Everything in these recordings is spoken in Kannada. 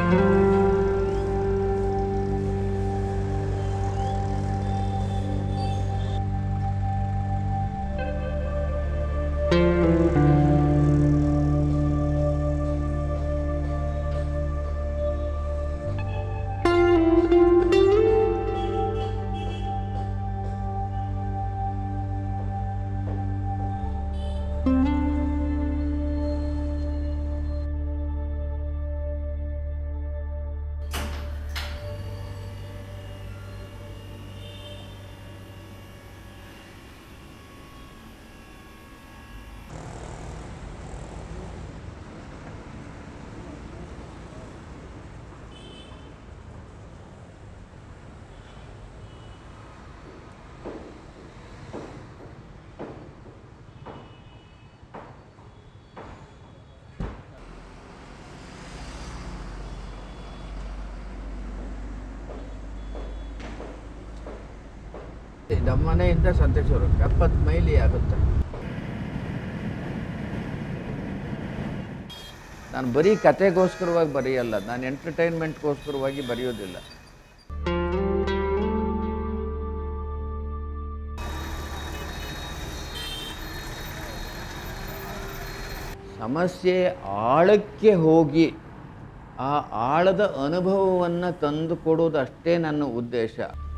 ನಮ್ಮ ಮನೆಯಿಂದ ಸಂತೇಶ್ವರಕ್ಕೆ ಎಪ್ಪತ್ತು ಮೈಲಿ ಆಗುತ್ತೆ ನಾನು ಬರೀ ಕತೆಗೋಸ್ಕರವಾಗಿ ಬರೆಯಲ್ಲ ನಾನು ಎಂಟರ್ಟೈನ್ಮೆಂಟ್ಗೋಸ್ಕರವಾಗಿ ಬರೆಯೋದಿಲ್ಲ ಸಮಸ್ಯೆ ಆಳಕ್ಕೆ ಹೋಗಿ ಆ ಆಳದ ಅನುಭವವನ್ನು ತಂದು ಕೊಡೋದಷ್ಟೇ ನನ್ನ ಉದ್ದೇಶ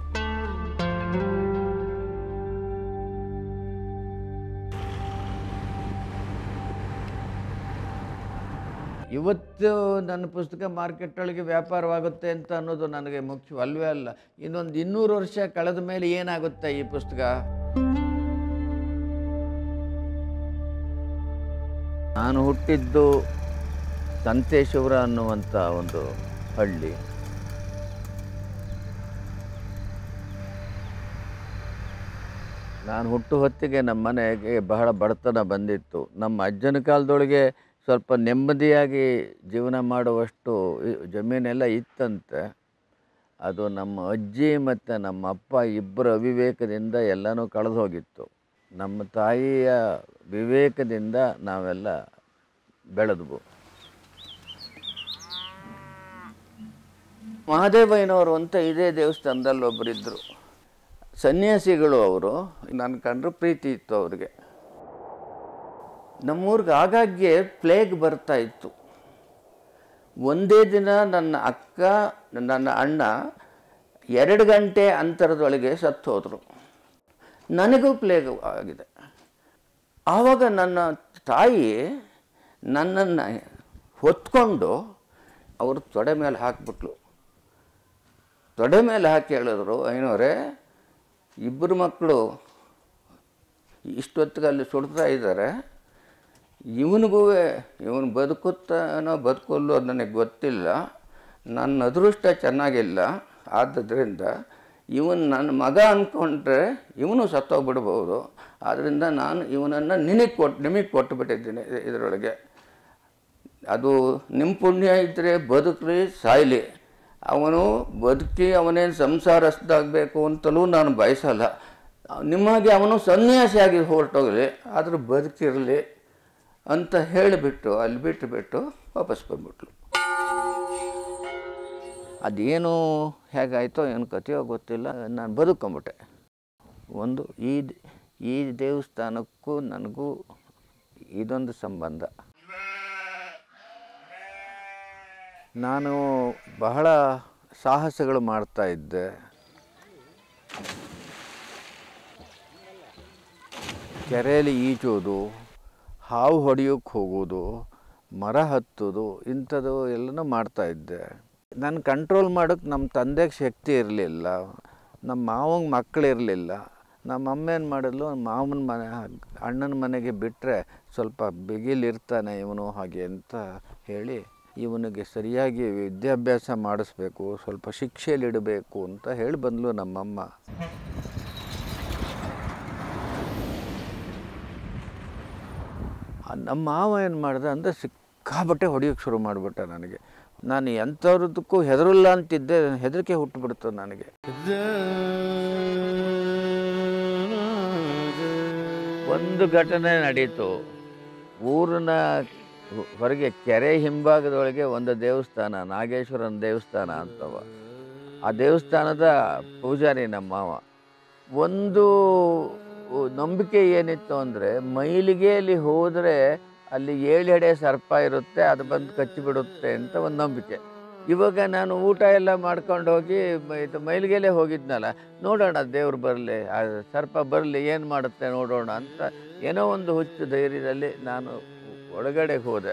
ಇವತ್ತು ನನ್ನ ಪುಸ್ತಕ ಮಾರ್ಕೆಟ್ ಒಳಗೆ ವ್ಯಾಪಾರವಾಗುತ್ತೆ ಅಂತ ಅನ್ನೋದು ನನಗೆ ಮುಖ್ಯವಲ್ವೇ ಅಲ್ಲ ಇನ್ನೊಂದು ಇನ್ನೂರು ವರ್ಷ ಕಳೆದ ಮೇಲೆ ಏನಾಗುತ್ತೆ ಈ ಪುಸ್ತಕ ನಾನು ಹುಟ್ಟಿದ್ದು ಸಂತೇಶ್ವರ ಅನ್ನುವಂಥ ಒಂದು ಹಳ್ಳಿ ನಾನು ಹುಟ್ಟು ಹೊತ್ತಿಗೆ ನಮ್ಮ ಮನೆಗೆ ಬಹಳ ಬಡತನ ಬಂದಿತ್ತು ನಮ್ಮ ಅಜ್ಜನ ಕಾಲದೊಳಗೆ ಸ್ವಲ್ಪ ನೆಮ್ಮದಿಯಾಗಿ ಜೀವನ ಮಾಡುವಷ್ಟು ಈ- ಜಮೀನೆಲ್ಲ ಇತ್ತಂತೆ ಅದು ನಮ್ಮ ಅಜ್ಜಿ ಮತ್ತು ನಮ್ಮ ಅಪ್ಪ ಇಬ್ಬರ ಅವಿವೇಕದಿಂದ ಎಲ್ಲನೂ ಕಳೆದು ಹೋಗಿತ್ತು ನಮ್ಮ ತಾಯಿಯ ವಿವೇಕದಿಂದ ನಾವೆಲ್ಲ ಬೆಳೆದ್ವು ಮಹಾದೇವಯ್ಯನವರು ಅಂತ ಇದೇ ದೇವಸ್ಥಾನದಲ್ಲಿ ಒಬ್ಬರಿದ್ದರು ಸನ್ಯಾಸಿಗಳು ಅವರು ನನ್ನ ಕಂಡ್ರೆ ಪ್ರೀತಿ ಇತ್ತು ಅವ್ರಿಗೆ ನಮ್ಮೂರಿಗೆ ಆಗಾಗ್ಗೆ ಪ್ಲೇಗ್ ಬರ್ತಾ ಇತ್ತು ಒಂದೇ ದಿನ ನನ್ನ ಅಕ್ಕ ನನ್ನ ಅಣ್ಣ ಎರಡು ಗಂಟೆ ಅಂತರದೊಳಗೆ ಸತ್ತು ಹೋದರು ನನಗೂ ಪ್ಲೇಗ್ ಆಗಿದೆ ಆವಾಗ ನನ್ನ ತಾಯಿ ನನ್ನನ್ನು ಹೊತ್ಕೊಂಡು ಅವರು ತೊಡೆ ಮೇಲೆ ಹಾಕಿಬಿಟ್ಲು ತೊಡೆ ಮೇಲೆ ಹಾಕಿ ಹೇಳಿದ್ರು ಐನೋರೇ ಇಬ್ಬರು ಮಕ್ಕಳು ಇಷ್ಟೊತ್ತಿಗೆ ಅಲ್ಲಿ ಸುಡ್ತಾ ಇದ್ದಾರೆ ಇವನಿಗೂ ಇವನು ಬದುಕುತ್ತಾನೋ ಬದುಕಲ್ಲೋ ಅದು ನನಗೆ ಗೊತ್ತಿಲ್ಲ ನನ್ನ ಅದೃಷ್ಟ ಚೆನ್ನಾಗಿಲ್ಲ ಆದ್ದರಿಂದ ಇವನು ನನ್ನ ಮಗ ಅಂದ್ಕೊಂಡ್ರೆ ಇವನು ಸತ್ತೋಗ್ಬಿಡ್ಬೋದು ಆದ್ದರಿಂದ ನಾನು ಇವನನ್ನು ನಿನಗೆ ಕೊಟ್ಟು ನಿಮಗೆ ಕೊಟ್ಟು ಬಿಟ್ಟಿದ್ದೀನಿ ಇದರೊಳಗೆ ಅದು ನಿಮ್ಮ ಪುಣ್ಯ ಇದ್ದರೆ ಬದುಕಲಿ ಸಾಯಲಿ ಅವನು ಬದುಕಿ ಅವನೇನು ಸಂಸಾರಸ್ಥಾಗಬೇಕು ಅಂತಲೂ ನಾನು ಬಯಸಲ್ಲ ನಿಮಗೆ ಅವನು ಸನ್ಯಾಸಿಯಾಗಿ ಹೊರಟೋಗಲಿ ಆದರೂ ಬದುಕಿರಲಿ ಅಂತ ಹೇಳಿಬಿಟ್ಟು ಅಲ್ಲಿ ಬಿಟ್ಟು ಬಿಟ್ಟು ವಾಪಸ್ ಬಂದ್ಬಿಟ್ಲು ಅದೇನು ಹೇಗಾಯಿತೋ ಏನು ಕಥೆಯೋ ಗೊತ್ತಿಲ್ಲ ನಾನು ಬದುಕೊಂಬಿಟ್ಟೆ ಒಂದು ಈ ಈ ದೇವಸ್ಥಾನಕ್ಕೂ ನನಗೂ ಇದೊಂದು ಸಂಬಂಧ ನಾನು ಬಹಳ ಸಾಹಸಗಳು ಮಾಡ್ತಾ ಇದ್ದೆ ಕೆರೆಯಲ್ಲಿ ಈಜೋದು ಹಾವು ಹೊಡೆಯೋಕ್ಕೆ ಹೋಗೋದು ಮರ ಹತ್ತೋದು ಇಂಥದ್ದು ಎಲ್ಲನೂ ಮಾಡ್ತಾ ಇದ್ದೆ ನಾನು ಕಂಟ್ರೋಲ್ ಮಾಡೋಕ್ಕೆ ನಮ್ಮ ತಂದೆಗೆ ಶಕ್ತಿ ಇರಲಿಲ್ಲ ನಮ್ಮ ಮಾವಂಗೆ ಮಕ್ಕಳಿರಲಿಲ್ಲ ನಮ್ಮ ಅಮ್ಮ ಏನು ಮಾಡಿದ್ಲು ಮಾವನ ಮನೆ ಅಣ್ಣನ ಮನೆಗೆ ಬಿಟ್ಟರೆ ಸ್ವಲ್ಪ ಬಿಗಿಲಿರ್ತಾನೆ ಇವನು ಹಾಗೆ ಅಂತ ಹೇಳಿ ಇವನಿಗೆ ಸರಿಯಾಗಿ ವಿದ್ಯಾಭ್ಯಾಸ ಮಾಡಿಸ್ಬೇಕು ಸ್ವಲ್ಪ ಶಿಕ್ಷೆಯಲ್ಲಿಡಬೇಕು ಅಂತ ಹೇಳಿ ಬಂದ್ಲು ನಮ್ಮಮ್ಮ ಆ ನಮ್ಮ ಮಾವ ಏನು ಮಾಡ್ದೆ ಅಂದರೆ ಸಿಕ್ಕಾಬಟ್ಟೆ ಹೊಡೆಯೋಕ್ಕೆ ಶುರು ಮಾಡಿಬಿಟ್ಟ ನನಗೆ ನಾನು ಎಂಥವ್ರದಕ್ಕೂ ಹೆದರಲ್ಲ ಅಂತಿದ್ದೆ ಹೆದರಿಕೆ ಹುಟ್ಟುಬಿಡ್ತು ನನಗೆ ಒಂದು ಘಟನೆ ನಡೀತು ಊರಿನ ಹೊ- ಹೊರಗೆ ಕೆರೆ ಹಿಂಭಾಗದೊಳಗೆ ಒಂದು ದೇವಸ್ಥಾನ ನಾಗೇಶ್ವರನ ದೇವಸ್ಥಾನ ಅಂತವ ಆ ದೇವಸ್ಥಾನದ ಪೂಜಾರಿ ನಮ್ಮ ಮಾವ ಒಂದು ನಂಬಿಕೆ ಏನಿತ್ತು ಅಂದರೆ ಮೈಲಿಗೆಯಲ್ಲಿ ಹೋದರೆ ಅಲ್ಲಿ ಏಳೆಡೆ ಸರ್ಪ ಇರುತ್ತೆ ಅದು ಬಂದು ಕಚ್ಚಿಬಿಡುತ್ತೆ ಅಂತ ಒಂದು ನಂಬಿಕೆ ಇವಾಗ ನಾನು ಊಟ ಎಲ್ಲ ಮಾಡ್ಕೊಂಡು ಹೋಗಿ ಮ- ಇದು ಮೈಲಿಗೆಲ್ಲೇ ಹೋಗಿದ್ನಲ್ಲ ನೋಡೋಣ ದೇವ್ರು ಬರಲಿ ಆ ಸರ್ಪ ಬರಲಿ ಏನು ಮಾಡುತ್ತೆ ನೋಡೋಣ ಅಂತ ಏನೋ ಒಂದು ಹುಚ್ಚು ಧೈರ್ಯದಲ್ಲಿ ನಾನು ಒಳಗಡೆ ಹೋದೆ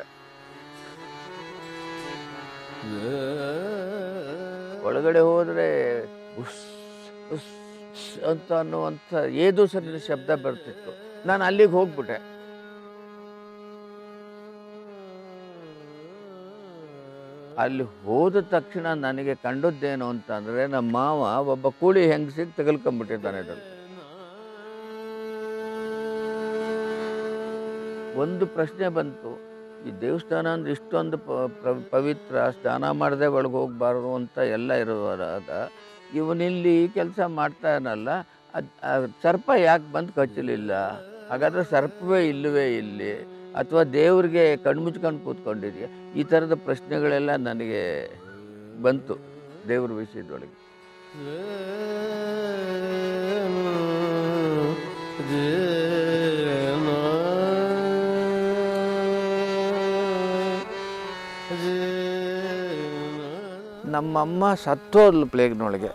ಒಳಗಡೆ ಹೋದರೆ ಉಸ್ ಉಸ್ ಉಸ್ ಅಂತ ಅನ್ನುವಂಥ ಏದು ಸರಿನ ಶಬ್ದ ಬರ್ತಿತ್ತು ನಾನು ಅಲ್ಲಿಗೆ ಹೋಗ್ಬಿಟ್ಟೆ ಅಲ್ಲಿ ಹೋದ ತಕ್ಷಣ ನನಗೆ ಕಂಡದ್ದೇನು ಅಂತಂದರೆ ನಮ್ಮ ಮಾವ ಒಬ್ಬ ಕೂಲಿ ಹೆಂಗಸಿಗೆ ತಗಲ್ಕೊಂಡ್ಬಿಟ್ಟಿದ್ದಾನೆ ಇದನ್ನು ಒಂದು ಪ್ರಶ್ನೆ ಬಂತು ಈ ದೇವಸ್ಥಾನ ಅಂದ್ರೆ ಇಷ್ಟೊಂದು ಪ- ಪ್ರ- ಪವಿತ್ರ ಸ್ನಾನ ಮಾಡದೆ ಒಳಗೆ ಹೋಗಬಾರ್ದು ಅಂತ ಎಲ್ಲ ಇರುವಾಗ ಇವನಿಲ್ಲಿ ಕೆಲಸ ಮಾಡ್ತಾನಲ್ಲ ಅದು ಸರ್ಪ ಯಾಕೆ ಬಂದು ಕಚ್ಚಲಿಲ್ಲ ಹಾಗಾದ್ರೆ ಸರ್ಪವೇ ಇಲ್ಲವೇ ಇಲ್ಲಿ ಅಥವಾ ದೇವ್ರಿಗೆ ಕಣ್ಮುಚ್ಕೊಂಡು ಕೂತ್ಕೊಂಡಿದೆಯಾ ಈ ಥರದ ಪ್ರಶ್ನೆಗಳೆಲ್ಲ ನನಗೆ ಬಂತು ದೇವ್ರ ವಿಷಯದೊಳಗೆ ನಮ್ಮಮ್ಮ ಸತ್ತೋದ್ಲು ಪ್ಲೇಗ್ನೊಳಗೆ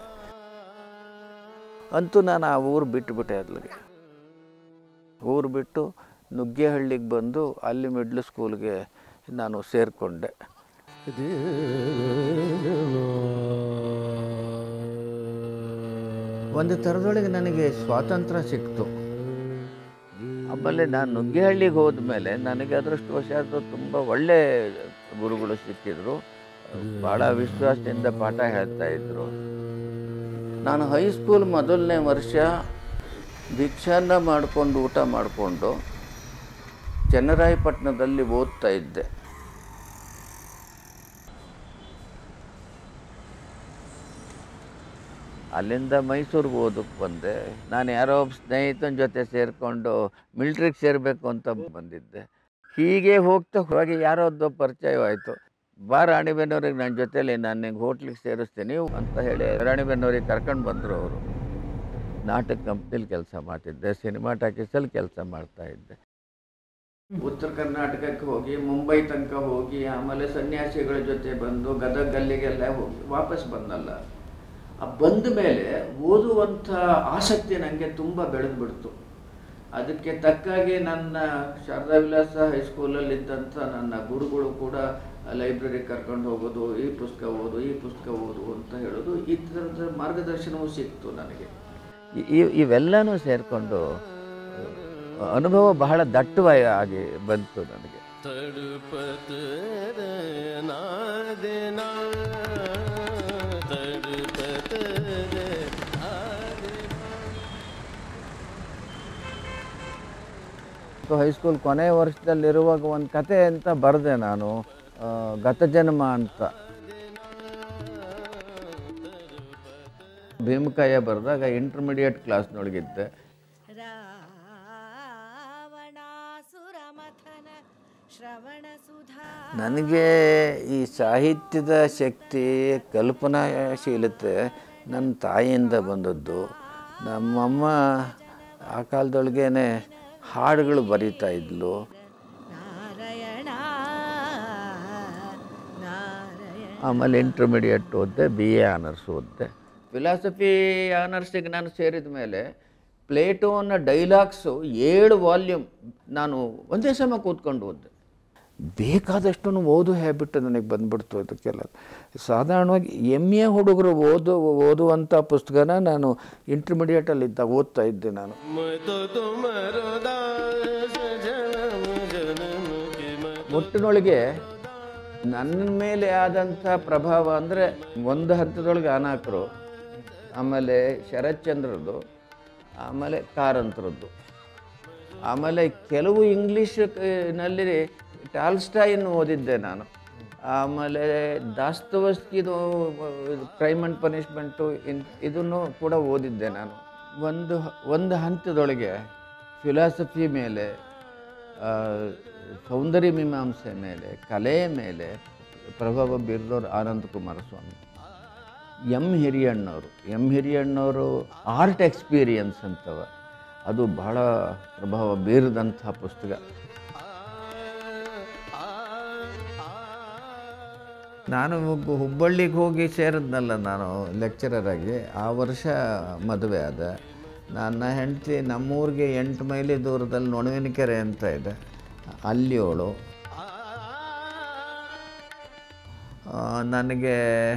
ಅಂತೂ ನಾನು ಆ ಊರು ಬಿಟ್ಟುಬಿಟ್ಟೆ ಅಲ್ಲಿಗೆ ಊರು ಬಿಟ್ಟು ನುಗ್ಗೇಹಳ್ಳಿಗೆ ಬಂದು ಅಲ್ಲಿ ಮಿಡ್ಲ್ ಸ್ಕೂಲ್ಗೆ ನಾನು ಸೇರಿಕೊಂಡೆ ಒಂದು ಥರದೊಳಗೆ ನನಗೆ ಸ್ವಾತಂತ್ರ್ಯ ಸಿಕ್ತು ಆಮೇಲೆ ನಾನು ನುಗ್ಗೇಹಳ್ಳಿಗೆ ಹೋದ್ಮೇಲೆ ನನಗೆ ಅದೃಷ್ಟವಶಾತ್ ತುಂಬ ಒಳ್ಳೆ ಗುರುಗಳು ಸಿಕ್ಕಿದ್ರು ಭಾಳ ವಿಶ್ವಾಸದಿಂದ ಪಾಠ ಹೇಳ್ತಾ ಇದ್ರು ನಾನು ಹೈಸ್ಕೂಲ್ ಮೊದಲನೇ ವರ್ಷ ಭಿಕ್ಷಾನ್ನ ಮಾಡಿಕೊಂಡು ಊಟ ಮಾಡಿಕೊಂಡು ಚನ್ನರಾಯಪಟ್ಟಣದಲ್ಲಿ ಓದ್ತಾ ಇದ್ದೆ ಅಲ್ಲಿಂದ ಮೈಸೂರಿಗೆ ಓದಕ್ಕೆ ಬಂದೆ ನಾನು ಯಾರೋ ಒಬ್ಬ ಸ್ನೇಹಿತನ ಜೊತೆ ಸೇರಿಕೊಂಡು ಮಿಲ್ಟ್ರಿಗೆ ಸೇರಬೇಕು ಅಂತ ಬಂದಿದ್ದೆ ಹೀಗೆ ಹೋಗ್ತಾ ಹೋಗಿ ಯಾರೋ ಒಬ್ಬ ಪರಿಚಯವಾಯಿತು ಬಾ ರಾಣಿಬೆನ್ನೂರಿಗೆ ನನ್ನ ಜೊತೆಲಿ ನಾನು ನಿಂಗೆ ಹೋಟ್ಲಿಗೆ ಸೇರಿಸ್ತೀನಿ ಅಂತ ಹೇಳಿ ರಾಣಿಬೆನ್ನೂರಿಗೆ ಕರ್ಕೊಂಡು ಬಂದರು ಅವರು ನಾಟಕ ಕಂಪ್ನಿಲಿ ಕೆಲಸ ಮಾಡ್ತಿದ್ದೆ ಸಿನಿಮಾ ಟಾಕೀಸಲ್ಲಿ ಕೆಲಸ ಮಾಡ್ತಾ ಇದ್ದೆ ಉತ್ತರ ಕರ್ನಾಟಕಕ್ಕೆ ಹೋಗಿ ಮುಂಬೈ ತನಕ ಹೋಗಿ ಆಮೇಲೆ ಸನ್ಯಾಸಿಗಳ ಜೊತೆ ಬಂದು ಗದಗ ಗಲ್ಲಿಗೆಲ್ಲ ಹೋಗಿ ವಾಪಸ್ ಬಂದಲ್ಲ ಆ ಬಂದ ಮೇಲೆ ಓದುವಂಥ ಆಸಕ್ತಿ ನನಗೆ ತುಂಬ ಬೆಳೆದು ಬಿಡ್ತು ಅದಕ್ಕೆ ತಕ್ಕಾಗಿ ನನ್ನ ಶಾರದಾ ವಿಲಾಸ ಹೈಸ್ಕೂಲಲ್ಲಿದ್ದಂಥ ನನ್ನ ಗುರುಗಳು ಕೂಡ ಲೈಬ್ರರಿಗೆ ಕರ್ಕೊಂಡು ಹೋಗೋದು ಈ ಪುಸ್ತಕ ಓದು ಈ ಪುಸ್ತಕ ಓದು ಅಂತ ಹೇಳೋದು ಈ ಥರದ ಮಾರ್ಗದರ್ಶನವೂ ಸಿಕ್ತು ನನಗೆ ಇ- ಇ- ಇವೆಲ್ಲನೂ ಸೇರಿಕೊಂಡು ಅನುಭವ ಬಹಳ ದಟ್ಟವಾಗಿ ಆಗಿ ಬಂತು ನನಗೆ तड़पत रहना देना तड़पत रहना देना ಸೊ ಹೈಸ್ಕೂಲ್ ಕೊನೆ ವರ್ಷದಲ್ಲಿರುವಾಗ ಒಂದು ಕತೆ ಅಂತ ಬರೆದೆ ನಾನು ಆ, ಗತಜನ್ಮ ಅಂತ ಭೀಮಕಾಯ ಬರೆದಾಗ ಇಂಟರ್ಮಿಡಿಯೇಟ್ ಕ್ಲಾಸ್ನೊಳಗಿದ್ದೆ ರಾವಣಾಸುರಮಥನ ಶ್ರವಣ ಸುಧಾ ನನಗೆ ಈ ಸಾಹಿತ್ಯದ ಶಕ್ತಿ ಕಲ್ಪನಾಶೀಲತೆ ನನ್ನ ತಾಯಿಯಿಂದ ಬಂದದ್ದು ನಮ್ಮಮ್ಮ ಆ ಕಾಲದೊಳಗೇನೆ ಹಾಡುಗಳು ಬರೀತಾ ಇದ್ಲು ನಾರಾಯಣ ನಾರಾಯಣ ಆಮೇಲೆ ಇಂಟರ್ಮಿಡಿಯೇಟ್ ಓದಿದೆ ಬಿ ಎ ಆನರ್ಸ್ ಓದಿದೆ ಫಿಲಾಸಫಿ ಆನರ್ಸಿಗೆ ನಾನು ಸೇರಿದ ಮೇಲೆ ಪ್ಲೇಟೋನ ಡೈಲಾಗ್ಸು ಏಳು ವಾಲ್ಯೂಮ್ ನಾನು ಒಂದೇ ಸಮ ಕೂತ್ಕೊಂಡು ಓದಿದೆ ಬೇಕಾದಷ್ಟು ಓದು ಹ್ಯಾಬಿಟ್ ನನಗೆ ಬಂದ್ಬಿಡ್ತು ಅದಕ್ಕೆಲ್ಲ ಸಾಧಾರಣವಾಗಿ ಎಮ್ ಎ ಹುಡುಗರು ಓದು ಓದುವಂಥ ಪುಸ್ತಕನ ನಾನು ಇಂಟರ್ಮಿಡಿಯೇಟಲ್ಲಿ ಇದ್ದಾಗ ಓದ್ತಾ ಇದ್ದೆ ನಾನು मैं तो तुम्हारा दास जन्म जन्म के मैं ಒಟ್ಟಿನೊಳಗೆ ನನ್ನ ಮೇಲೆ ಆದಂಥ ಪ್ರಭಾವ ಅಂದರೆ ಒಂದು ಹಂತದೊಳಗೆ ಅನಾಕರು ಆಮೇಲೆ ಶರತ್ಚಂದ್ರದ್ದು ಆಮೇಲೆ ಕಾರಂತರದ್ದು ಆಮೇಲೆ ಕೆಲವು ಇಂಗ್ಲೀಷ್ ನಲ್ಲಿ ಟಾಲ್ಸ್ಟಾಯಿನ್ ಓದಿದ್ದೆ ನಾನು ಆಮೇಲೆ ದಾಸ್ತವಸ್ಕಿದು ಕ್ರೈಮ್ ಆ್ಯಂಡ್ ಪನಿಷ್ಮೆಂಟು ಇನ್ ಇದನ್ನು ಕೂಡ ಓದಿದ್ದೆ ನಾನು ಒಂದು ಒಂದು ಹಂತದೊಳಗೆ ಫಿಲಾಸಫಿ ಮೇಲೆ ಆ, ಸೌಂದರ್ಯ ಮೀಮಾಂಸೆ ಮೇಲೆ ಕಲೆಯ ಮೇಲೆ ಪ್ರಭಾವ ಬೀರಿದವರು ಆನಂದ ಕುಮಾರಸ್ವಾಮಿ ಎಂ ಹಿರಿಯಣ್ಣವರು ಎಂ ಹಿರಿಯಣ್ಣವರು ಆರ್ಟ್ ಎಕ್ಸ್ಪೀರಿಯನ್ಸ್ ಅಂತವ ಅದು ಬಹಳ ಪ್ರಭಾವ ಬೀರಿದಂಥ ಪುಸ್ತಕ ನಾನು ಒಬ್ಬ ಹುಬ್ಬಳ್ಳಿಗೆ ಹೋಗಿ ಸೇರಿದ್ನಲ್ಲ ನಾನು ಲೆಕ್ಚರರ್ ಆಗಿ ಆ ವರ್ಷ ಮದುವೆ ಆದ ನನ್ನ ಹೆಂಡತಿ ನಮ್ಮೂರಿಗೆ ಎಂಟು ಮೈಲಿ ದೂರದಲ್ಲಿ ನೊಣವಿನಕೆರೆ ಅಂತ ಇದೆ ಅಲ್ಲಿ ಅವಳು ಆ, ನನಗೆ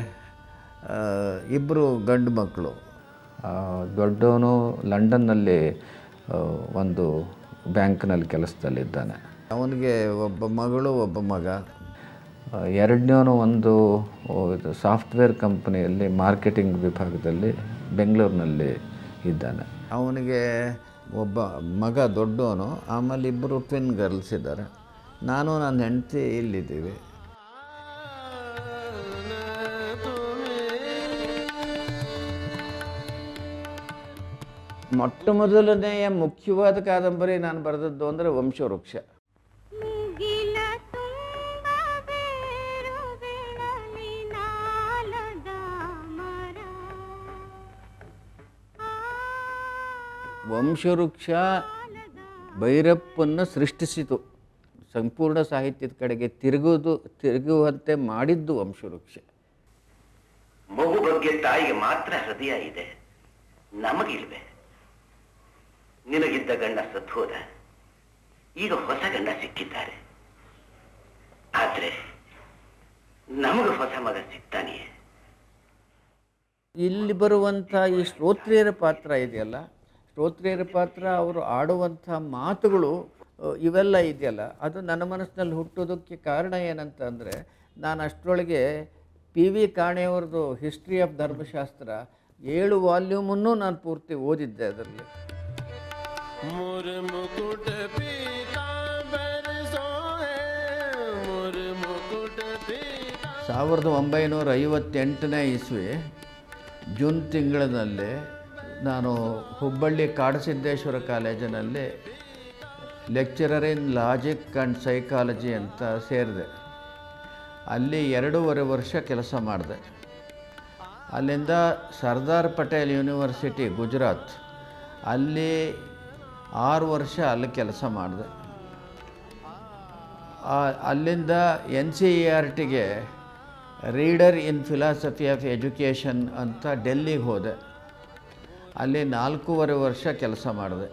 ಇಬ್ಬರು ಗಂಡು ಮಕ್ಕಳು ದೊಡ್ಡವನು ಲಂಡನ್ನಲ್ಲಿ ಆ, ಒಂದು ಬ್ಯಾಂಕ್ನಲ್ಲಿ ಕೆಲಸದಲ್ಲಿದ್ದಾನೆ ಅವನಿಗೆ ಒಬ್ಬ ಮಗಳು ಒಬ್ಬ ಮಗ ಆ, ಎರಡನೇವನು ಒಂದು ಓ, ಇದು ಸಾಫ್ಟ್ವೇರ್ ಕಂಪನಿಯಲ್ಲಿ ಮಾರ್ಕೆಟಿಂಗ್ ವಿಭಾಗದಲ್ಲಿ ಬೆಂಗಳೂರಿನಲ್ಲಿ ಇದ್ದಾನೆ ಅವನಿಗೆ ಒಬ್ಬ ಮಗ ದೊಡ್ಡವನು ಆಮೇಲೆ ಇಬ್ಬರು ಟ್ವಿನ್ ಗರ್ಲ್ಸ್ ಇದ್ದಾರೆ ನಾನು ನನ್ನ ಹೆಂಡತಿ ಇಲ್ಲಿದ್ದೀವಿ ಮೊಟ್ಟ ಮೊದಲನೆಯ ಮುಖ್ಯವಾದ ಕಾದಂಬರಿ ನಾನು ಬರೆದದ್ದು ಅಂದರೆ ವಂಶವೃಕ್ಷ ಮುಗಿಲ ತುಂಬ ಬೇರು ಬೆಳಲಿ ನಾಲದ ಮರ ವಂಶವೃಕ್ಷ ಭೈರಪ್ಪನ್ನು ಸೃಷ್ಟಿಸಿತು ಸಂಪೂರ್ಣ ಸಾಹಿತ್ಯದ ಕಡೆಗೆ ತಿರುಗುವುದು ತಿರುಗುವಂತೆ ಮಾಡಿದ್ದು ವಂಶವೃಕ್ಷ ಮಗು ಬಗ್ಗೆ ತಾಯಿಗೆ ಮಾತ್ರ ಹೃದಯ ಇದೆ ನಮಗಿಲ್ವೇ ನಿನಗಿದ್ದ ಗಂಡ ಸತ್ತು ಹೋದ ಈಗ ಹೊಸ ಗಂಡ ಸಿಕ್ಕಿದ್ದಾರೆ ಆದ್ರೆ ನಮಗ ಹೊಸ ಮಗ ಸಿಗ್ತಾನೆಯೇ ಇಲ್ಲಿ ಬರುವಂಥ ಈ ಶ್ರೋತ್ರಿಯರ ಪಾತ್ರ ಇದೆಯಲ್ಲ ಶ್ರೋತ್ರಿಯರ ಪಾತ್ರ ಅವರು ಆಡುವಂಥ ಮಾತುಗಳು ಅ, ಇವೆಲ್ಲ ಇದೆಯಲ್ಲ ಅದು ನನ್ನ ಮನಸ್ಸಿನಲ್ಲಿ ಹುಟ್ಟೋದಕ್ಕೆ ಕಾರಣ ಏನಂತ ಅಂದರೆ ನಾನು ಅಷ್ಟರೊಳಗೆ ಪಿ ವಿ ಕಾಣೆಯವ್ರದ್ದು ಹಿಸ್ಟ್ರಿ ಆಫ್ ಧರ್ಮಶಾಸ್ತ್ರ ಏಳು ವಾಲ್ಯೂಮನ್ನು ನಾನು ಪೂರ್ತಿ ಓದಿದ್ದೆ ಅದರಲ್ಲಿ मोर मुकुट पीतांबर सोहे मोर मुकुट पीता ಸಾವಿರದ ಒಂಬೈನೂರ ಐವತ್ತೆಂಟನೇ ಇಸ್ವಿ ಜೂನ್ ತಿಂಗಳಿನಲ್ಲಿ ನಾನು ಹುಬ್ಬಳ್ಳಿ ಕಾಡಸಿದ್ದೇಶ್ವರ ಕಾಲೇಜಿನಲ್ಲಿ lecturer in logic and psychology ಅಂತ ಸೇರಿದೆ ಅಲ್ಲಿ ಎರಡೂವರೆ ವರ್ಷ ಕೆಲಸ ಮಾಡಿದೆ ಅಲ್ಲಿಂದ ಸರ್ದಾರ್ ಪಟೇಲ್ ಯೂನಿವರ್ಸಿಟಿ ಗುಜರಾತ್ ಅಲ್ಲಿ ಆರು ವರ್ಷ ಅಲ್ಲಿ ಕೆಲಸ ಮಾಡಿದೆ ಆ- ಅಲ್ಲಿಂದ ಎನ್ ಸಿ ಇ ಆರ್ ಟಿಗೆ reader in philosophy of education ಅಂತ ಡೆಲ್ಲಿಗೆ ಹೋದೆ ಅಲ್ಲಿ ನಾಲ್ಕೂವರೆ ವರ್ಷ ಕೆಲಸ ಮಾಡಿದೆ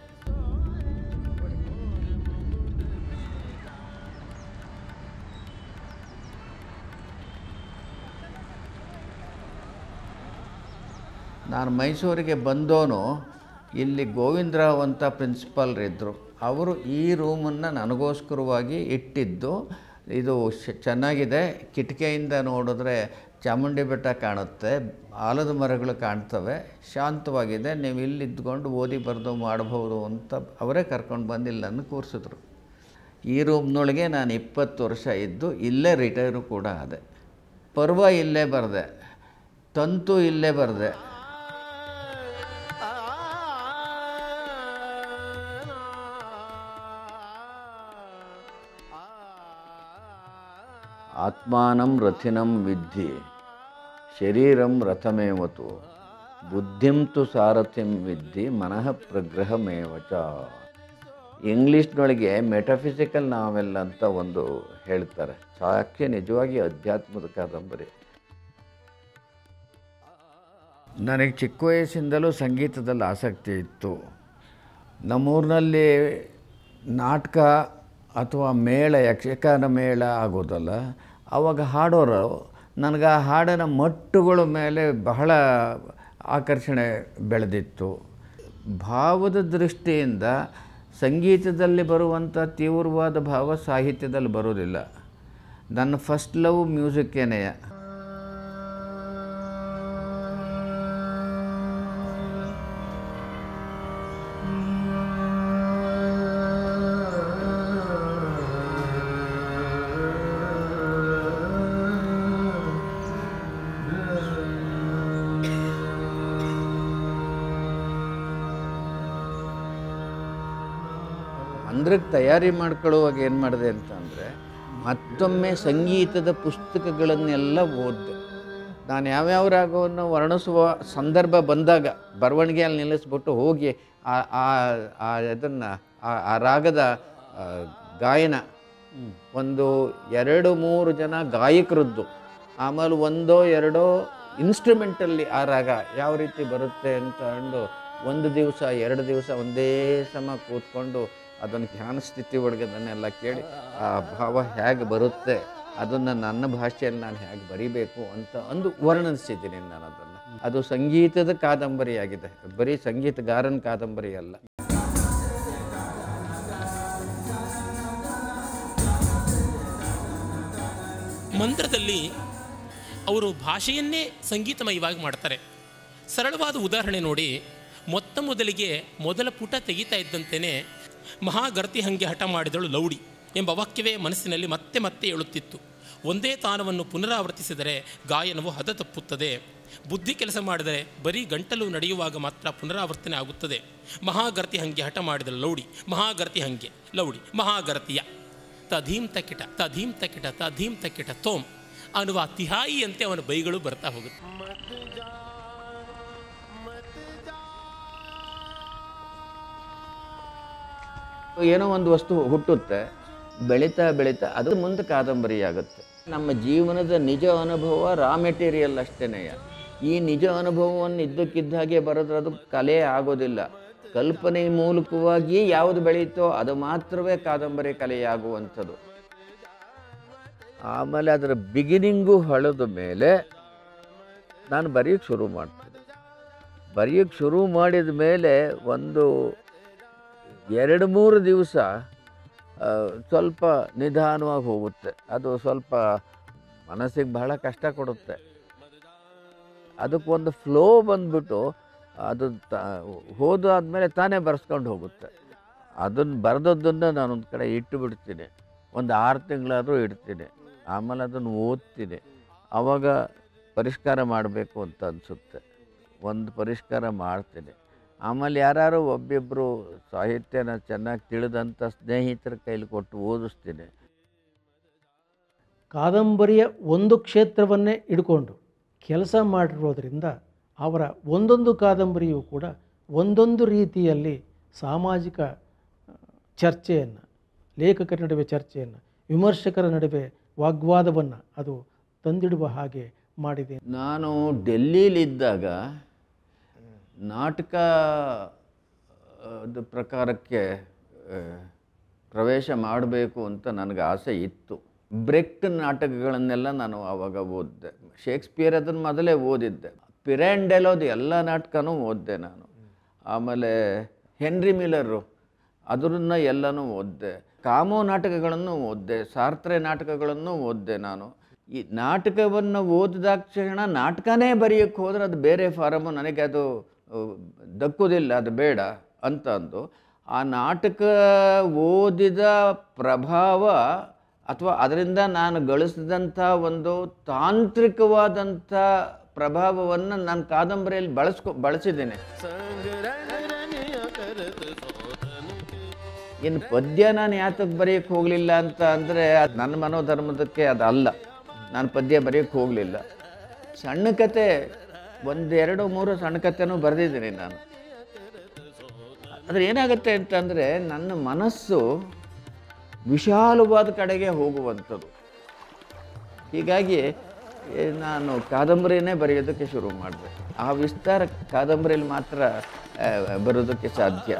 ನಾನು ಮೈಸೂರಿಗೆ ಬಂದೋನು ಇಲ್ಲಿ ಗೋವಿಂದರಾವ್ ಅಂತ ಪ್ರಿನ್ಸಿಪಾಲ್ರಿದ್ದರು ಅವರು ಈ ರೂಮನ್ನು ನನಗೋಸ್ಕರವಾಗಿ ಇಟ್ಟಿದ್ದು ಇದು ಶ್- ಚೆನ್ನಾಗಿದೆ ಕಿಟಕಿಯಿಂದ ನೋಡಿದ್ರೆ ಚಾಮುಂಡಿ ಬೆಟ್ಟ ಕಾಣುತ್ತೆ ಆಲದ ಮರಗಳು ಕಾಣ್ತವೆ ಶಾಂತವಾಗಿದೆ ನೀವು ಇಲ್ಲಿ ಇದ್ಕೊಂಡು ಓದಿ ಬರೆದು ಮಾಡಬಹುದು ಅಂತ ಅವರೇ ಕರ್ಕೊಂಡು ಬಂದು ಇಲ್ಲಿ ನನ್ನ ಕೂರಿಸಿದ್ರು ಈ ರೂಮ್ನೊಳಗೆ ನಾನು ಇಪ್ಪತ್ತು ವರ್ಷ ಇದ್ದು ಇಲ್ಲೇ ರಿಟೈರು ಕೂಡ ಆದೆ ಪರ್ವ ಇಲ್ಲೇ ಬರೆದೆ ತಂತು ಇಲ್ಲೇ ಬರೆದೆ ಆತ್ಮಾನಂ ರಥಿನಂ ವಿದ್ಧಿ ಶರೀರಂ ರಥಮೇವತು ಬುದ್ಧಿಂ ತು ಸಾರಥಿಂ ವಿದ್ಧಿ ಮನಃ ಪ್ರಗ್ರಹಮೇವಚ ಇಂಗ್ಲೀಷ್ನೊಳಗೆ ಮೆಟಫಿಸಿಕಲ್ ನಾವೆಲ್ ಅಂತ ಒಂದು ಹೇಳ್ತಾರೆ ಸಾಕ್ಷಿ ನಿಜವಾಗಿ ಅಧ್ಯಾತ್ಮದ ಕಾದಂಬರಿ ನನಗೆ ಚಿಕ್ಕ ವಯಸ್ಸಿಂದಲೂ ಸಂಗೀತದಲ್ಲಿ ಆಸಕ್ತಿ ಇತ್ತು ನಮ್ಮೂರಿನಲ್ಲಿ ನಾಟಕ ಅಥವಾ ಮೇಳ ಯಕ್ಷಗಾನ ಮೇಳ ಆಗೋದಲ್ಲ ಆವಾಗ ಹಾಡೋರು ನನಗೆ ಆ ಹಾಡಿನ ಮಟ್ಟುಗಳ ಮೇಲೆ ಬಹಳ ಆಕರ್ಷಣೆ ಬೆಳೆದಿತ್ತು ಭಾವದ ದೃಷ್ಟಿಯಿಂದ ಸಂಗೀತದಲ್ಲಿ ಬರುವಂಥ ತೀವ್ರವಾದ ಭಾವ ಸಾಹಿತ್ಯದಲ್ಲಿ ಬರೋದಿಲ್ಲ ನನ್ನ ಫಸ್ಟ್ ಲವ್ ಮ್ಯೂಸಿಕ್ಕೇನೆಯ ರಂಧ್ರಕ್ಕೆ ತಯಾರಿ ಮಾಡ್ಕೊಳ್ಳುವಾಗ ಏನು ಮಾಡಿದೆ ಅಂತಂದರೆ ಮತ್ತೊಮ್ಮೆ ಸಂಗೀತದ ಪುಸ್ತಕಗಳನ್ನೆಲ್ಲ ಓದಿದೆ ನಾನು ಯಾವ್ಯಾವ ರಾಗವನ್ನು ವರ್ಣಿಸುವ ಸಂದರ್ಭ ಬಂದಾಗ ಬರವಣಿಗೆಯಲ್ಲಿ ನಿಲ್ಲಿಸ್ಬಿಟ್ಟು ಹೋಗಿ ಆ ಆ ಆ ಇದನ್ನು ಆ ಆ ರಾಗದ ಆ, ಗಾಯನ ಒಂದು ಎರಡು ಮೂರು ಜನ ಗಾಯಕರದ್ದು ಆಮೇಲೆ ಒಂದೋ ಎರಡೋ ಇನ್ಸ್ಟ್ರೂಮೆಂಟಲ್ಲಿ ಆ ರಾಗ ಯಾವ ರೀತಿ ಬರುತ್ತೆ ಅಂತ ಅಂದು ಒಂದು ದಿವಸ ಎರಡು ದಿವಸ ಒಂದೇ ಸಮ ಕೂತ್ಕೊಂಡು ಅದನ್ನು ಧ್ಯಾನ ಸ್ಥಿತಿ ಒಳಗೆ ಅದನ್ನೆಲ್ಲ ಕೇಳಿ ಆ ಭಾವ ಹೇಗೆ ಬರುತ್ತೆ ಅದನ್ನು ನನ್ನ ಭಾಷೆಯಲ್ಲಿ ನಾನು ಹೇಗೆ ಬರಿಬೇಕು ಅಂತ ಅಂದು ವರ್ಣಿಸಿದ್ದೀನಿ ನಾನು ಅದನ್ನು ಅದು ಸಂಗೀತದ ಕಾದಂಬರಿಯಾಗಿದೆ ಬರೀ ಸಂಗೀತಗಾರನ ಕಾದಂಬರಿ ಅಲ್ಲ ಮಂತ್ರದಲ್ಲಿ ಅವರು ಭಾಷೆಯನ್ನೇ ಸಂಗೀತಮಯವಾಗಿ ಮಾಡ್ತಾರೆ ಸರಳವಾದ ಉದಾಹರಣೆ ನೋಡಿ ಮೊತ್ತ ಮೊದಲಿಗೆ ಮೊದಲ ಪುಟ ತೆಗಿತಾ ಇದ್ದಂತೆಯೇ ಮಹಾಗರ್ತಿ ಹಂಗೆ ಹಠ ಮಾಡಿದಳು ಲೌಡಿ ಎಂಬ ವಾಕ್ಯವೇ ಮನಸ್ಸಿನಲ್ಲಿ ಮತ್ತೆ ಮತ್ತೆ ಏಳುತ್ತಿತ್ತು ಒಂದೇ ತಾನವನ್ನು ಪುನರಾವರ್ತಿಸಿದರೆ ಗಾಯನವು ಹದ ತಪ್ಪುತ್ತದೆ ಬುದ್ಧಿ ಕೆಲಸ ಮಾಡಿದರೆ ಬರೀ ಗಂಟಲು ನಡೆಯುವಾಗ ಮಾತ್ರ ಪುನರಾವರ್ತನೆ ಆಗುತ್ತದೆ ಮಹಾಗರ್ತಿ ಹಂಗೆ ಹಠ ಮಾಡಿದಳು ಲೌಡಿ ಮಹಾಗರ್ತಿ ಹಂಗೆ ಲೌಡಿ ಮಹಾಗರ್ತಿಯ ತಧೀಂ ತಕಿಟ ತಧೀಂ ತಕಿಟ ತಧೀಂ ತಕಿಟ ತೋಮ್ ಅನ್ನುವ ತಿಹಾಯಿಯಂತೆ ಅವನ ಬೈಗಳು ಬರ್ತಾ ಹೋಗುತ್ತೆ ಏನೋ ಒಂದು ವಸ್ತು ಹುಟ್ಟುತ್ತೆ ಬೆಳೀತಾ ಬೆಳೀತಾ ಅದು ಮುಂದೆ ಕಾದಂಬರಿ ಆಗುತ್ತೆ ನಮ್ಮ ಜೀವನದ ನಿಜ ಅನುಭವ ರಾ ಮೆಟೀರಿಯಲ್ ಅಷ್ಟೇನೆಯ ಈ ನಿಜ ಅನುಭವವನ್ನು ಇದ್ದಕ್ಕಿದ್ದ ಹಾಗೆ ಬರೆದ್ರೆ ಅದು ಕಲೆ ಆಗೋದಿಲ್ಲ ಕಲ್ಪನೆ ಮೂಲಕವಾಗಿ ಯಾವುದು ಬೆಳೀತೋ ಅದು ಮಾತ್ರವೇ ಕಾದಂಬರಿ ಕಲೆಯಾಗುವಂಥದ್ದು ಆಮೇಲೆ ಅದರ ಬಿಗಿನಿಂಗು ಹೊಳೆದ ಮೇಲೆ ನಾನು ಬರೆಯೋಕ್ಕೆ ಶುರು ಮಾಡ್ತೀನಿ ಬರೆಯೋಕ್ಕೆ ಶುರು ಮಾಡಿದ ಮೇಲೆ ಒಂದು ಎರಡು ಮೂರು ದಿವಸ ಆ, ಸ್ವಲ್ಪ ನಿಧಾನವಾಗಿ ಹೋಗುತ್ತೆ ಅದು ಸ್ವಲ್ಪ ಮನಸ್ಸಿಗೆ ಬಹಳ ಕಷ್ಟ ಕೊಡುತ್ತೆ ಅದಕ್ಕೊಂದು ಫ್ಲೋ ಬಂದ್ಬಿಟ್ಟು ಅದು ತ ಹೋದಾದ್ಮೇಲೆ ತಾನೇ ಬರ್ಸ್ಕೊಂಡು ಹೋಗುತ್ತೆ ಅದನ್ನು ಬರೆದದ್ದನ್ನು ನಾನೊಂದು ಕಡೆ ಇಟ್ಟು ಬಿಡ್ತೀನಿ ಒಂದು ಆರು ತಿಂಗಳಾದರೂ ಇಡ್ತೀನಿ ಆಮೇಲೆ ಅದನ್ನು ಓದ್ತೀನಿ ಆವಾಗ ಪರಿಷ್ಕಾರ ಮಾಡಬೇಕು ಅಂತ ಅನಿಸುತ್ತೆ ಒಂದು ಪರಿಷ್ಕಾರ ಮಾಡ್ತೀನಿ ಆಮೇಲೆ ಯಾರು ಒಬ್ಬಿಬ್ಬರು ಸಾಹಿತ್ಯನ ಚೆನ್ನಾಗಿ ತಿಳಿದಂಥ ಸ್ನೇಹಿತರ ಕೈಲಿ ಕೊಟ್ಟು ಓದಿಸ್ತೀನಿ ಕಾದಂಬರಿಯ ಒಂದು ಕ್ಷೇತ್ರವನ್ನೇ ಇಟ್ಕೊಂಡು ಕೆಲಸ ಮಾಡಿರೋದ್ರಿಂದ ಅವರ ಒಂದೊಂದು ಕಾದಂಬರಿಯೂ ಕೂಡ ಒಂದೊಂದು ರೀತಿಯಲ್ಲಿ ಸಾಮಾಜಿಕ ಚರ್ಚೆಯನ್ನು ಲೇಖಕರ ನಡುವೆ ಚರ್ಚೆಯನ್ನು ವಿಮರ್ಶಕರ ನಡುವೆ ವಾಗ್ವಾದವನ್ನು ಅದು ತಂದಿಡುವ ಹಾಗೆ ಮಾಡಿದೆ ನಾನು ಡೆಲ್ಲೀಲಿದ್ದಾಗ ನಾಟಕ ಅದು ಪ್ರಕಾರಕ್ಕೆ ಆ, ಪ್ರವೇಶ ಮಾಡಬೇಕು ಅಂತ ನನಗೆ ಆಸೆ ಇತ್ತು ಬ್ರೆಕ್ಟ್ ನಾಟಕಗಳನ್ನೆಲ್ಲ ನಾನು ಆವಾಗ ಓದಿದೆ ಶೇಕ್ಸ್ಪಿಯರ್ ಅದನ್ನು ಮೊದಲೇ ಓದಿದ್ದೆ ಪಿರ್ಯಾಂಡೆಲೋದು ಎಲ್ಲ ನಾಟಕನೂ ಓದಿದೆ ನಾನು ಆಮೇಲೆ ಹೆನ್ರಿ ಮಿಲ್ಲರು ಅದನ್ನು ಎಲ್ಲನೂ ಓದಿದೆ ಕಾಮೋ ನಾಟಕಗಳನ್ನು ಓದಿದೆ ಸಾರ್ತ್ರೆ ನಾಟಕಗಳನ್ನು ಓದಿದೆ ನಾನು ಈ ನಾಟಕವನ್ನು ಓದಿದಾಕ್ಷಣ ನಾಟಕನೇ ಬರೆಯೋಕ್ಕೆ ಹೋದ್ರೆ ಅದು ಬೇರೆ ಫಾರಮು ನನಗೆ ಅದು ಆ, ದಕ್ಕುವುದಿಲ್ಲ ಅದು ಬೇಡ ಅಂತ ಅಂದು ಆ ನಾಟಕ ಓದಿದ ಪ್ರಭಾವ ಅಥವಾ ಅದರಿಂದ ನಾನು ಗಳಿಸಿದಂಥ ಒಂದು ತಾಂತ್ರಿಕವಾದಂಥ ಪ್ರಭಾವವನ್ನು ನಾನು ಕಾದಂಬರಿಯಲ್ಲಿ ಬಳಸ್ಕೊ ಬಳಸಿದ್ದೇನೆ ಇನ್ನು ಪದ್ಯ ನಾನು ಯಾತಕ್ಕೆ ಬರೆಯೋಕ್ಕೆ ಹೋಗಲಿಲ್ಲ ಅಂತ ಅಂದರೆ ಅದು ನನ್ನ ಮನೋಧರ್ಮದಕ್ಕೆ ಅದು ಅಲ್ಲ ನಾನು ಪದ್ಯ ಬರೆಯೋಕ್ಕೆ ಹೋಗಲಿಲ್ಲ ಸಣ್ಣ ಕತೆ ಒಂದೆರಡು ಮೂರು ಸಣ್ಣ ಕತೆನೂ ಬರೆದಿದ್ದೀನಿ ನಾನು ಆದರೆ ಏನಾಗುತ್ತೆ ಅಂತಂದರೆ ನನ್ನ ಮನಸ್ಸು ವಿಶಾಲವಾದ ಕಡೆಗೆ ಹೋಗುವಂಥದ್ದು ಹೀಗಾಗಿ ಏ, ನಾನು ಕಾದಂಬರಿನೇ ಬರೆಯೋದಕ್ಕೆ ಶುರು ಮಾಡಿದೆ ಆ ವಿಸ್ತಾರ ಕಾದಂಬರಿಯಲ್ಲಿ ಮಾತ್ರ ಆ, ಬರೋದಕ್ಕೆ ಸಾಧ್ಯ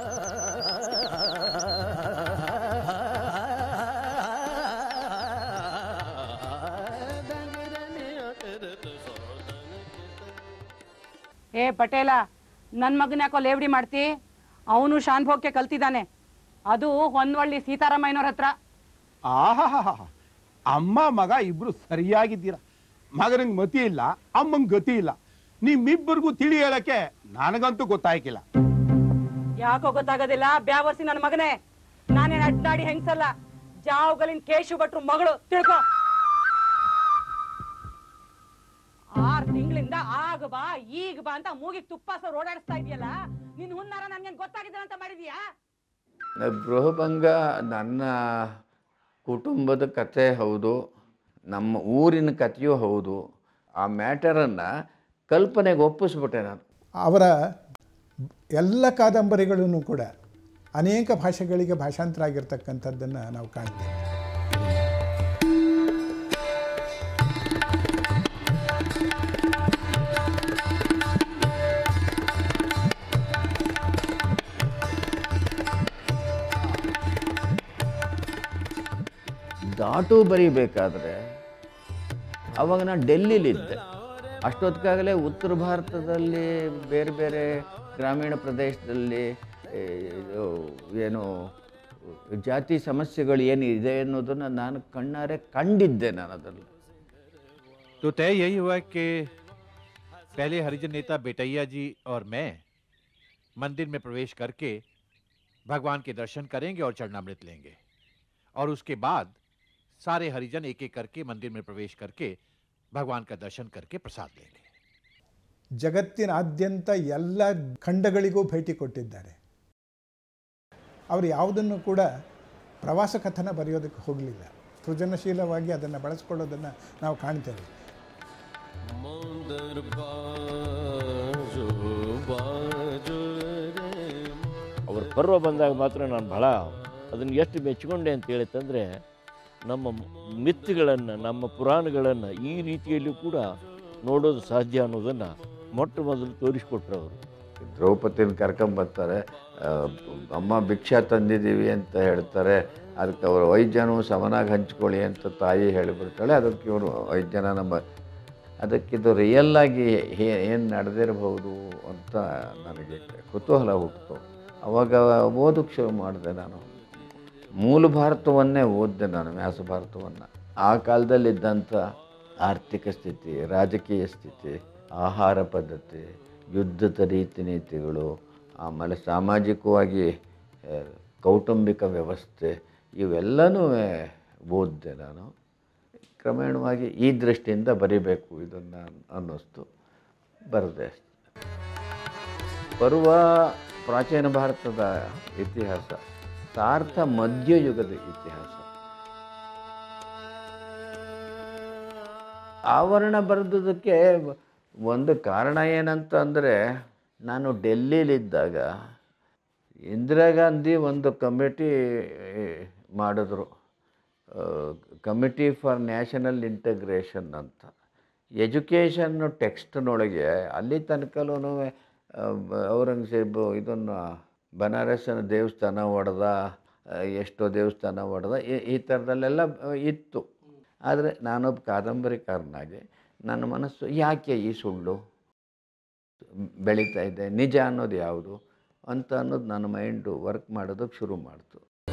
ಏ ಪಟೇಲ ನನ್ನ ಮಗನ ಯಾಕೋ ಲೇವಡಿ ಮಾಡ್ತಿ ಅವನು ಶಾನ್ಭೋಗ್ಯ ಕಲ್ತಿದ್ದಾನೆ ಅದು ಹೊನ್ವಳ್ಳಿ ಸೀತಾರಾಮಯ್ಯನವ್ರ ಹತ್ರ ಆಹಾಹಾ ಅಮ್ಮ ಮಗ ಇಬ್ರು ಸರಿಯಾಗಿದ್ದೀರಾ ಮಗನಿಗೆ ಮತಿ ಇಲ್ಲ ಅಮ್ಮಂಗ್ ಗತಿ ಇಲ್ಲ ನಿಮ್ಮಿಬ್ಬರಿಗೂ ತಿಳಿ ಹೇಳಕ್ಕೆ ನನಗಂತೂ ಗೊತ್ತಾಯ್ಕಿಲ್ಲ ಯಾಕೋ ಗೊತ್ತಾಗೋದಿಲ್ಲ ಬ್ಯಾವರ್ಸಿ ನನ್ನ ಮಗನೇ ನಾನೇನ್ ಅಡ್ಡಾಡಿ ಹೆಂಗ್ಸಲ್ಲ ಜಾವ್ಗಲಿನ್ ಕೇಶು ಭಟ್ರು ಮಗಳು ತಿಳ್ಕೊ ಆರ್ ತಿಂಗಳಿಂದ ಆಗ ಬಾ ಈಗ ಬಾ ಅಂತ ಮೂಗಿಗೆ ತುಪ್ಪ ಸರ್ ಓಡಾಡಿಸ್ತಾ ಇದೆಯಲ್ಲ ನಿನ್ ಹುನ್ನಾರ ನನ್ಗೇನ್ ಗೊತ್ತಾಗಿದ್ದ ಅಂತ ಮಾಡಿದ್ಯಾ ಗೃಹಭಂಗ ನನ್ನ ಕುಟುಂಬದ ಕಥೆ ಹೌದು ನಮ್ಮ ಊರಿನ ಕಥೆಯೂ ಹೌದು ಆ ಮ್ಯಾಟರನ್ನು ಕಲ್ಪನೆಗೆ ಒಪ್ಪಿಸ್ಬಿಟ್ಟೆ ನಾನು ಅವರ ಎಲ್ಲ ಕಾದಂಬರಿಗಳೂ ಕೂಡ ಅನೇಕ ಭಾಷೆಗಳಿಗೆ ಭಾಷಾಂತರ ಆಗಿರ್ತಕ್ಕಂಥದ್ದನ್ನು ನಾವು ಕಾಣ್ತೇವೆ ದಾಟು ಬರೀಬೇಕಾದ್ರೆ ಅವಾಗ ನಾನು ಡೆಲ್ಲಿಲಿದ್ದೆ ಅಷ್ಟೊತ್ತಿಗಾಗಲೇ ಉತ್ತರ ಭಾರತದಲ್ಲಿ ಬೇರೆ ಬೇರೆ ಗ್ರಾಮೀಣ ಪ್ರದೇಶದಲ್ಲಿ ಏ, ಇದು ಏನು ಜಾತಿ ಸಮಸ್ಯೆಗಳು ಏನಿದೆ ಅನ್ನೋದನ್ನು ನಾನು ಕಣ್ಣಾರೆ ಕಂಡಿದ್ದೆ ನಾನು ಅದನ್ನು तो तय यही हुआ कि पहले हरिजन नेता बेटैया जी और मैं मंदिर में प्रवेश करके भगवान के दर्शन करेंगे और चरणामृत लेंगे और उसके बाद सारे हरिजन एक एक करके मंदिर में प्रवेश करके भगवान का दर्शन करके प्रसाद लेंगे ಜಗತ್ತಿನಾದ್ಯಂತ ಎಲ್ಲ ಖಂಡಗಳಿಗೂ ಭೇಟಿ ಕೊಟ್ಟಿದ್ದಾರೆ ಅವರು ಯಾವುದನ್ನು ಕೂಡ ಪ್ರವಾಸ ಕಥನ ಬರೆಯೋದಕ್ಕೆ ಹೋಗಲಿಲ್ಲ ಸೃಜನಶೀಲವಾಗಿ ಅದನ್ನು ಬಳಸ್ಕೊಳ್ಳೋದನ್ನು ನಾವು ಕಾಣ್ತೇವೆ मंदर बाजो बाजो रे ಅವ್ರ ಪರ್ವ ಬಂದಾಗ ಮಾತ್ರ ನಾನು ಭಾಳ ಅದನ್ನು ಎಷ್ಟು ಮೆಚ್ಚಿಕೊಂಡೆ ಅಂತ ಹೇಳಿತಂದರೆ ನಮ್ಮ ಮಿತ್ತುಗಳನ್ನು ನಮ್ಮ ಪುರಾಣಗಳನ್ನು ಈ ರೀತಿಯಲ್ಲಿ ಕೂಡ ನೋಡೋದು ಸಾಧ್ಯ ಅನ್ನೋದನ್ನು ಮೊಟ್ಟ ಮೊದಲು ತೋರಿಸ್ಕೊಟ್ರು ಅವರು ದ್ರೌಪದಿನ ಕರ್ಕೊಂಬರ್ತಾರೆ ಆ, ಅಮ್ಮ ಭಿಕ್ಷಾ ತಂದಿದ್ದೀವಿ ಅಂತ ಹೇಳ್ತಾರೆ ಅದಕ್ಕೆ ಅವರು ಐದು ಜನ ಸಮನಾಗಿ ಹಂಚ್ಕೊಳ್ಳಿ ಅಂತ ತಾಯಿ ಹೇಳಿಬಿಡ್ತಾಳೆ ಅದಕ್ಕೆ ಇವರು ಐದು ಜನ ನಮ್ಮ ಅದಕ್ಕಿದು ರಿಯಲ್ಲಾಗಿ ಏನು ನಡೆದಿರಬಹುದು ಅಂತ ನನಗೆ ಕುತೂಹಲ ಹುಟ್ಟಿತು ಅವಾಗ ಓದಕ್ಕೆ ಶುರು ಮಾಡಿದೆ ನಾನು ಮೂಲ ಭಾರತವನ್ನೇ ಓದಿದೆ ನಾನು ವ್ಯಾಸ ಭಾರತವನ್ನು ಆ ಕಾಲದಲ್ಲಿದ್ದಂಥ ಆರ್ಥಿಕ ಸ್ಥಿತಿ ರಾಜಕೀಯ ಸ್ಥಿತಿ ಆಹಾರ ಪದ್ಧತಿ ಯುದ್ಧದ ರೀತಿ ನೀತಿಗಳು ಆಮೇಲೆ ಸಾಮಾಜಿಕವಾಗಿ ಆ, ಕೌಟುಂಬಿಕ ವ್ಯವಸ್ಥೆ ಇವೆಲ್ಲನೂ ಓದಿದೆ ನಾನು ಕ್ರಮೇಣವಾಗಿ ಈ ದೃಷ್ಟಿಯಿಂದ ಬರಿಬೇಕು ಇದನ್ನು ಅನ್ನಿಸ್ತು ಬರದೆ ಬರುವ ಪ್ರಾಚೀನ ಭಾರತದ ಇತಿಹಾಸ ಸಾರ್ಥ ಮಧ್ಯಯುಗದ ಇತಿಹಾಸ ಆವರಣ ಬರೆದದಕ್ಕೆ ಒಂದು ಕಾರಣ ಏನಂತ ಅಂದರೆ ನಾನು ಡೆಲ್ಲಿಲಿದ್ದಾಗ ಇಂದಿರಾ ಗಾಂಧಿ ಒಂದು ಕಮಿಟಿ ಮಾಡಿದ್ರು ಕಮಿಟಿ ಫಾರ್ ನ್ಯಾಷನಲ್ ಇಂಟಗ್ರೇಷನ್ ಅಂತ ಎಜುಕೇಷನ್ನು ಟೆಕ್ಸ್ಟ್ನೊಳಗೆ ಅಲ್ಲಿ ತನಕಲೂ ಔರಂಗಜೇಬು ಇದನ್ನು ಬನಾರಸ್ಸಿನ ದೇವಸ್ಥಾನ ಹೊಡೆದ ಎಷ್ಟೋ ದೇವಸ್ಥಾನ ಹೊಡೆದ ಈ- ಈ ಥರದಲ್ಲೆಲ್ಲ ಇತ್ತು ಆದರೆ ನಾನೊಬ್ಬ ಕಾದಂಬರಿಕಾರನಾಗಿ ನನ್ನ ಮನಸ್ಸು ಯಾಕೆ ಈ ಸುಳ್ಳು ಬೆಳೀತಾ ಇದೆ ನಿಜ ಅನ್ನೋದು ಯಾವುದು ಅಂತ ಅನ್ನೋದು ನನ್ನ ಮೈಂಡು ವರ್ಕ್ ಮಾಡೋದಕ್ಕೆ ಶುರು ಮಾಡ್ತು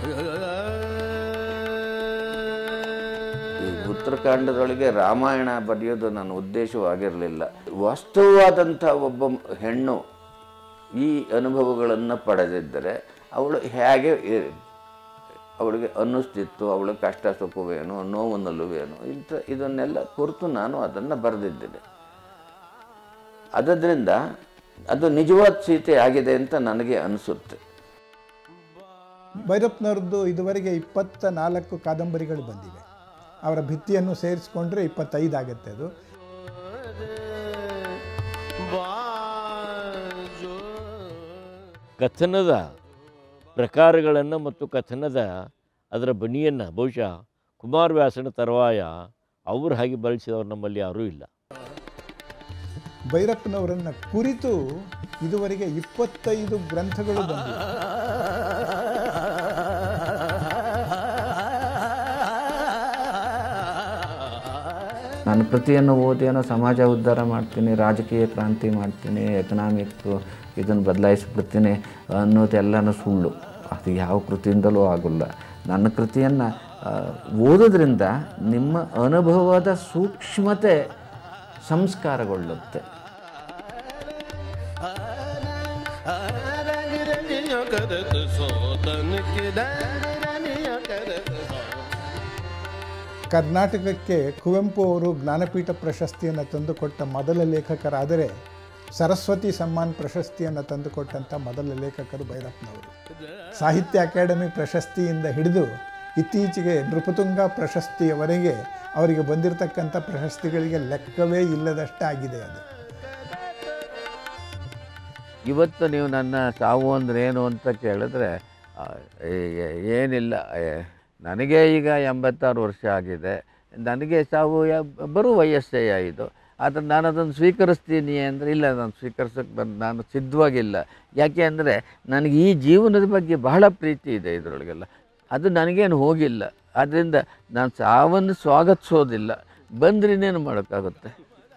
ಈ ಉತ್ತರಾಖಂಡದೊಳಗೆ ರಾಮಾಯಣ ಬರೆಯೋದು ನನ್ನ ಉದ್ದೇಶವಾಗಿರಲಿಲ್ಲ ವಾಸ್ತವವಾದಂಥ ಒಬ್ಬ ಹೆಣ್ಣು ಈ ಅನುಭವಗಳನ್ನು ಪಡೆದಿದ್ದರೆ ಅವಳು ಹೇಗೆ ಇ- ಅವಳಿಗೆ ಅನ್ನಿಸ್ತಿತ್ತು ಅವಳ ಕಷ್ಟ ಸುಖವೇನು ನೋವು ನಲುವೇನು ಇಂಥ ಇದನ್ನೆಲ್ಲ ಕುರಿತು ನಾನು ಅದನ್ನು ಬರೆದಿದ್ದೇನೆ ಅದರಿಂದ ಅದು ನಿಜವಾದ ಸೀತೆ ಆಗಿದೆ ಅಂತ ನನಗೆ ಅನಿಸುತ್ತೆ ಭೈರಪ್ಪನವ್ರದ್ದು ಇದುವರೆಗೆ ಇಪ್ಪತ್ತ ನಾಲ್ಕು ಕಾದಂಬರಿಗಳು ಬಂದಿವೆ ಅವರ ಭಿತ್ತಿಯನ್ನು ಸೇರಿಸ್ಕೊಂಡ್ರೆ ಇಪ್ಪತ್ತೈದು ಆಗುತ್ತೆ ಅದು ಕಥನದ ಪ್ರಕಾರಗಳನ್ನು ಮತ್ತು ಕಥನದ ಅದರ ಬನಿಯನ್ನು ಬಹುಶಃ ಕುಮಾರವ್ಯಾಸನ ತರುವಾಯ ಅವ್ರ ಹಾಗೆ ಬಳಸಿದವರು ನಮ್ಮಲ್ಲಿ ಯಾರೂ ಇಲ್ಲ ಭೈರಪ್ಪನವರನ್ನು ಕುರಿತು ಇದುವರೆಗೆ ಇಪ್ಪತ್ತೈದು ಗ್ರಂಥಗಳು ಬಂದಿವೆ ನಾನು ಕೃತಿಯನ್ನು ಓದಿ ಏನೋ ಸಮಾಜ ಉದ್ಧಾರ ಮಾಡ್ತೀನಿ ರಾಜಕೀಯ ಕ್ರಾಂತಿ ಮಾಡ್ತೀನಿ ಎಕನಾಮಿಕ್ ಇದನ್ನು ಬದಲಾಯಿಸ್ಬಿಡ್ತೀನಿ ಅನ್ನೋದೆಲ್ಲನೂ ಸುಳ್ಳು ಅದು ಯಾವ ಕೃತಿಯಿಂದಲೂ ಆಗೋಲ್ಲ ನನ್ನ ಕೃತಿಯನ್ನು ಓದೋದ್ರಿಂದ ನಿಮ್ಮ ಅನುಭವದ ಸೂಕ್ಷ್ಮತೆ ಸಂಸ್ಕಾರಗೊಳ್ಳುತ್ತೆ रनिया करत सोतन की रनिया करत ಕರ್ನಾಟಕಕ್ಕೆ ಕುವೆಂಪು ಅವರು ಜ್ಞಾನಪೀಠ ಪ್ರಶಸ್ತಿಯನ್ನು ತಂದುಕೊಟ್ಟ ಮೊದಲ ಲೇಖಕರಾದರೆ ಸರಸ್ವತಿ ಸಮ್ಮಾನ್ ಪ್ರಶಸ್ತಿಯನ್ನು ತಂದುಕೊಟ್ಟಂಥ ಮೊದಲ ಲೇಖಕರು ಭೈರಪ್ಪನವರು ಸಾಹಿತ್ಯ ಅಕಾಡೆಮಿ ಪ್ರಶಸ್ತಿಯಿಂದ ಹಿಡಿದು ಇತ್ತೀಚೆಗೆ ನೃಪತುಂಗ ಪ್ರಶಸ್ತಿಯವರೆಗೆ ಅವರಿಗೆ ಬಂದಿರತಕ್ಕಂಥ ಪ್ರಶಸ್ತಿಗಳಿಗೆ ಲೆಕ್ಕವೇ ಇಲ್ಲದಷ್ಟಾಗಿದೆ ಅದು ಇವತ್ತು ನೀವು ನನ್ನ ಸಾವು ಅಂದ್ರೆ ಏನು ಅಂತ ಕೇಳಿದ್ರೆ ಆ, ಏ- ಏನಿಲ್ಲ ಏ, ನನಗೆ ಈಗ ಎಂಬತ್ತಾರು ವರ್ಷ ಆಗಿದೆ ನನಗೆ ಸಾವು ಯ- ಬರುವ ವಯಸ್ಸೇ ಇದು ಆದರೆ ನಾನು ಅದನ್ನು ಸ್ವೀಕರಿಸ್ತೀನಿ ಅಂದರೆ ಇಲ್ಲ ನಾನು ಸ್ವೀಕರಿಸೋಕ್ಕೆ ಬಂದು ನಾನು ಸಿದ್ಧವಾಗಿಲ್ಲ ಯಾಕೆ ಅಂದರೆ ನನಗೆ ಈ ಜೀವನದ ಬಗ್ಗೆ ಬಹಳ ಪ್ರೀತಿ ಇದೆ ಇದರೊಳಗೆಲ್ಲ ಅದು ನನಗೇನು ಹೋಗಿಲ್ಲ ಆದ್ದರಿಂದ ನಾನು ಸಾವನ್ನು ಸ್ವಾಗತಿಸೋದಿಲ್ಲ ಬಂದ್ರೆ ಇನ್ನೇನು ಮಾಡೋಕ್ಕಾಗುತ್ತೆ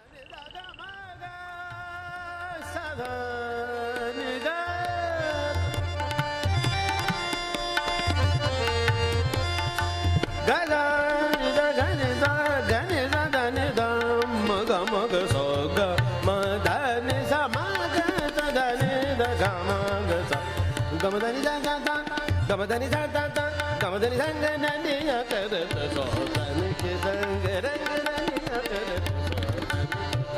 ಗದ ನಿದ ಗನಿ ದ ಗನಿ ದ ಧನಿ ದ ಮಗ ಮಗ ಸೋ ಗ ಮ ಧ ನಿ ಸ ಮ ಗ ದ ಧ ನಿ ದ ಗ ಮ ಗ ಸ ಗ ಮ ಧ ನಿ ದ ಗ ದ ಗ ಮ ಧ ನಿ ದ ದ ದ ಗ ಮ ಧ ನಿ ದ ಗ ನ ನಿ ಯ ಕ ದ ದ ಸೋ ದ ನಿ ಕೆ ದ ಗ ರ ಗ ರ ನಿ ಯ ಕ ದ ದ ಸೋ ದ ನಿ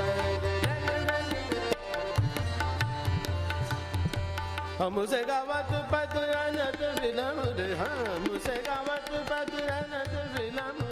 हमसे गावत पतुरन विलम रे हमसे गावत पतुरन विलम